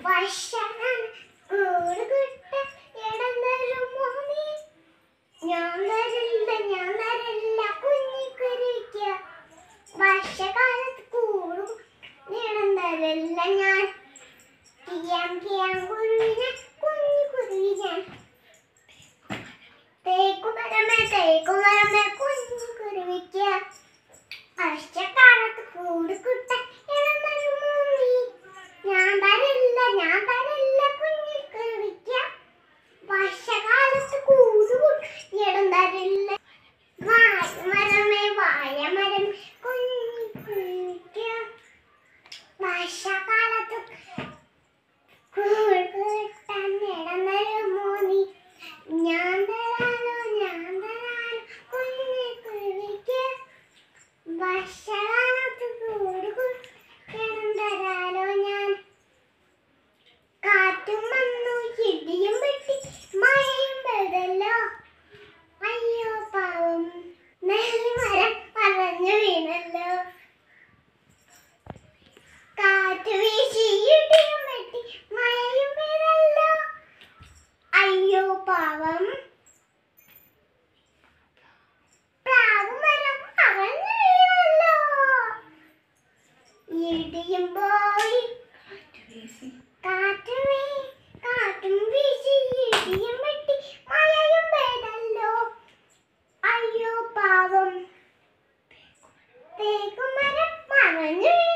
ഭക്ഷണം കൂടുകുട്ട ഇടന്നരുമോ നീ ഞാൻ തരില്ല ഞാൻ തരില്ല കുഞ്ഞിക്കുരിക്ക വർഷകാലത്ത് കൂടും ഇടം തരില്ല ഞാൻ കിയാം കിയാം കുരുവിനെ കുഞ്ഞു കുരുവിനെ തേക്കുമരമേ തേക്കുമരമേ കുഞ്ഞു കുരുവിക്ക വർഷക്കാലത്ത് കൂടുകുട്ട ഇടം തരുമോ നീ ഞാൻ തരില്ല ഞാൻ തരില്ല കുഞ്ഞിക്കുരുവിക്ക വർഷകാലത്ത് കൂടുകൂട്ട ഇടം തരില്ല വായമരമേ വായമരം കുഞ്ഞിക്കുരുവിക്ക വർഷകാലത്ത് കൂടുകൂട്ടാൻ ഇടം തരുമോ നീ ഞാൻ തരാലോ ഞാൻ തരാലോ കുഞ്ഞിക്കുരുവിക്ക വർഷകാലത്ത് കൂടുകൂട്ടം തരാലോ ഞാൻ കാറ്റും വന്നു ഇടിയും വെട്ടി മഴയും പെയ്തല്ലോ അയ്യോ പാവം നെല്ലിമരം പറഞ്ഞു വീണല്ലോ കാറ്റ് വീശി ഇടിയും വെട്ടി മഴയും പെയ്തല്ലോ അയ്യോ പാവം പ്ലാവ് മരം പറഞ്ഞു വീണല്ലോ ഇടിയും പോയി കാറ്റ് വീ- കാറ്റും വീശി ഇടിയും വെട്ടി മഴയും പെയ്തല്ലോ അയ്യോ പാവം തേക്കുമരം മറഞ്ഞു വീണല്ലോ